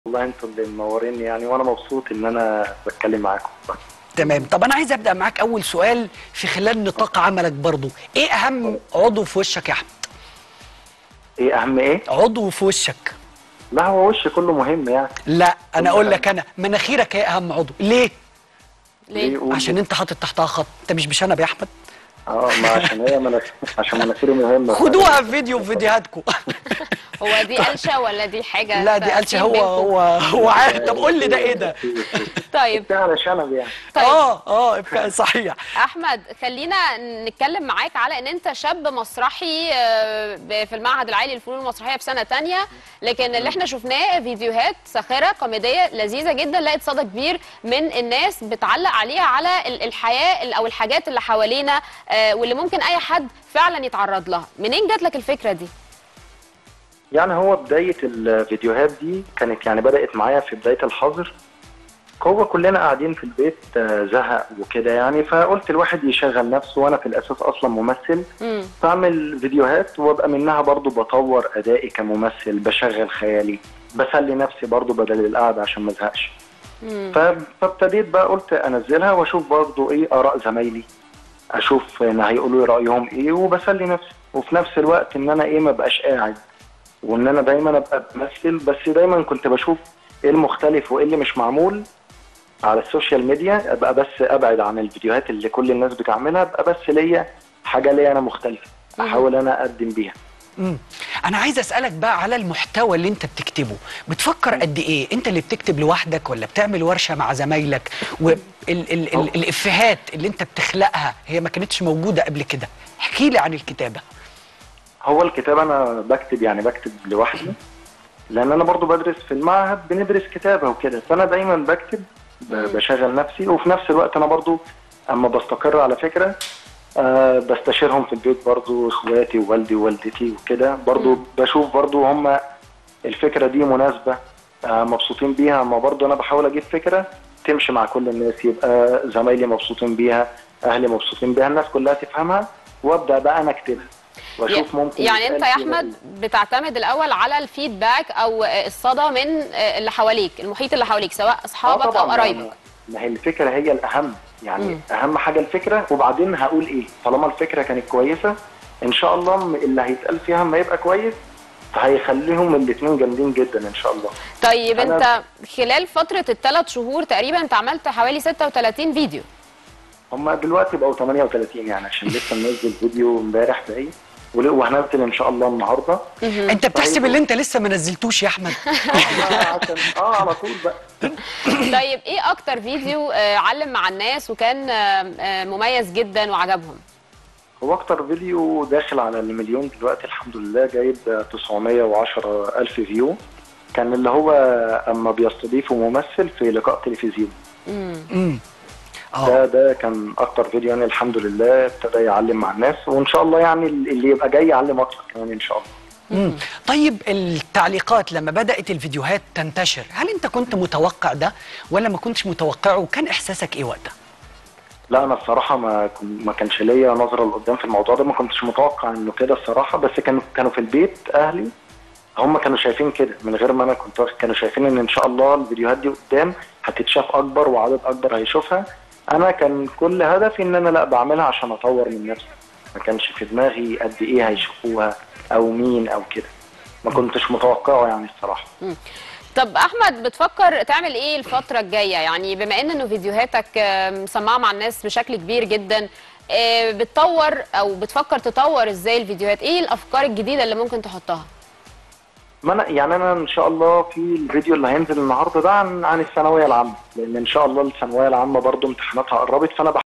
والله انتوا اللي منوريني يعني وانا مبسوط ان انا بتكلم معاكم تمام طب انا عايز ابدا معاك اول سؤال في خلال نطاق عملك برضو ايه اهم عضو في وشك يا احمد ايه اهم ايه عضو في وشك لا هو وش كله مهم يعني لا انا كله اقول أهم. لك انا مناخيرك هي اهم عضو ليه ليه؟ قولي. عشان انت حاطط تحتها خط انت مش بشنب يا احمد اه ما عشان هي مناخ... عشان مناخيري مهمه خدوها في فيديو في فيديوهاتكم هو دي قلشه ولا دي حاجه لا دي قالش هو هو هو عارف طب قول لي ده ايه ده طيب بتاع على شنب يعني طيب اه اه إبقاء صحيح احمد خلينا نتكلم معاك على ان انت شاب مسرحي آه، ب- في المعهد العالي للفنون المسرحيه في سنه تانية لكن اللي احنا شفناه فيديوهات ساخره كوميديه لذيذه جدا لقت صدى كبير من الناس بتعلق عليها على ال- الحياه ال- او الحاجات اللي حوالينا آه، واللي ممكن اي حد فعلا يتعرض لها منين جات لك الفكره دي يعني هو بدايه الفيديوهات دي كانت يعني بدات معايا في بدايه الحظر هو كلنا قاعدين في البيت آه، زهق وكده يعني فقلت الواحد يشغل نفسه وانا في الاساس اصلا ممثل امم بعمل فيديوهات وابقى منها برضو بطور ادائي كممثل بشغل خيالي بسلي نفسي برضو بدل القعده عشان ما ازهقش امم ف- فابتديت بقى قلت انزلها واشوف برضو ايه اراء زمايلي اشوف ان هيقولوا لي رايهم ايه وبسلي نفسي وفي نفس الوقت ان انا ايه ما بقاش قاعد وان انا دايما ابقى بمثل بس دايما كنت بشوف ايه المختلف وايه اللي مش معمول على السوشيال ميديا ابقى بس ابعد عن الفيديوهات اللي كل الناس بتعملها ابقى بس ليا حاجه ليا انا مختلفه احاول انا اقدم بيها مم. انا عايز اسالك بقى على المحتوى اللي انت بتكتبه بتفكر قد ايه انت اللي بتكتب لوحدك ولا بتعمل ورشه مع زمايلك والافيهات ال ال الإفيهات اللي انت بتخلقها هي ما كانتش موجوده قبل كده احكي لي عن الكتابه هو الكتاب انا بكتب يعني بكتب لوحدي لان انا برضو بدرس في المعهد بندرس كتابه وكده فانا دايما بكتب ب- بشغل نفسي وفي نفس الوقت انا برضو اما بستقر على فكره أه بستشيرهم في البيت برضو اخواتي ووالدي ووالدتي وكده برضو بشوف برضو هم الفكره دي مناسبه أه مبسوطين بيها اما برضو انا بحاول اجيب فكره تمشي مع كل الناس يبقى زمايلي مبسوطين بيها اهلي مبسوطين بيها الناس كلها تفهمها وابدا بقى انا اكتبها واشوف ممكن يعني يتقال انت يا فيها احمد بتعتمد الاول على الفيدباك او الصدى من اللي حواليك المحيط اللي حواليك سواء آه اصحابك او طبعاً، قرايبك ما- ما هي الفكره هي الاهم يعني مم. اهم حاجه الفكره وبعدين هقول ايه طالما الفكره كانت كويسه ان شاء الله م- اللي هيتقال فيها ما يبقى كويس هيخليهم الاثنين جامدين جدا ان شاء الله طيب أنا- انت خلال فتره الثلاث شهور تقريبا انت عملت حوالي 36 فيديو هم دلوقتي بقوا 38 يعني عشان لسه منزل فيديو امبارح باقي ول- وهنزل ان شاء الله النهارده انت بتحسب طيب. اللي انت لسه ما نزلتوش يا احمد آه، عشان اه على طول بقى طيب ايه اكتر فيديو آه، علم مع الناس وكان آه، آه، مميز جدا وعجبهم هو اكتر فيديو داخل على المليون دلوقتي الحمد لله جايب 910 الف فيو كان اللي هو اما بيستضيفوا ممثل في لقاء تلفزيون امم ده اه ده كان اكتر فيديو يعني الحمد لله ابتدى يعلم مع الناس وان شاء الله يعني اللي يبقى جاي يعلم اكتر كمان ان شاء الله مم. طيب التعليقات لما بدات الفيديوهات تنتشر هل انت كنت متوقع ده ولا ما كنتش متوقعه وكان احساسك ايه وقتها لا انا الصراحه ما كن- ما كانش ليا نظره لقدام في الموضوع ده ما كنتش متوقع انه كده الصراحه بس كانوا كانوا في البيت اهلي هم كانوا شايفين كده من غير ما انا كنت واخد كانوا شايفين ان ان شاء الله الفيديوهات دي قدام هتتشاف اكبر وعدد اكبر هيشوفها انا كان كل هدفي ان انا لا بعملها عشان اطور من نفسي ما كانش في دماغي قد ايه هيشوفوها او مين او كده ما كنتش متوقعه يعني الصراحه طب احمد بتفكر تعمل ايه الفتره الجايه يعني بما ان انه فيديوهاتك آه، مسمعه مع الناس بشكل كبير جدا آه، بتطور او بتفكر تطور ازاي الفيديوهات ايه الافكار الجديده اللي ممكن تحطها ما انا يعني انا ان شاء الله في الفيديو اللي هينزل النهارده ده عن عن الثانويه العامه لان ان شاء الله الثانويه العامه برضو امتحاناتها قربت فانا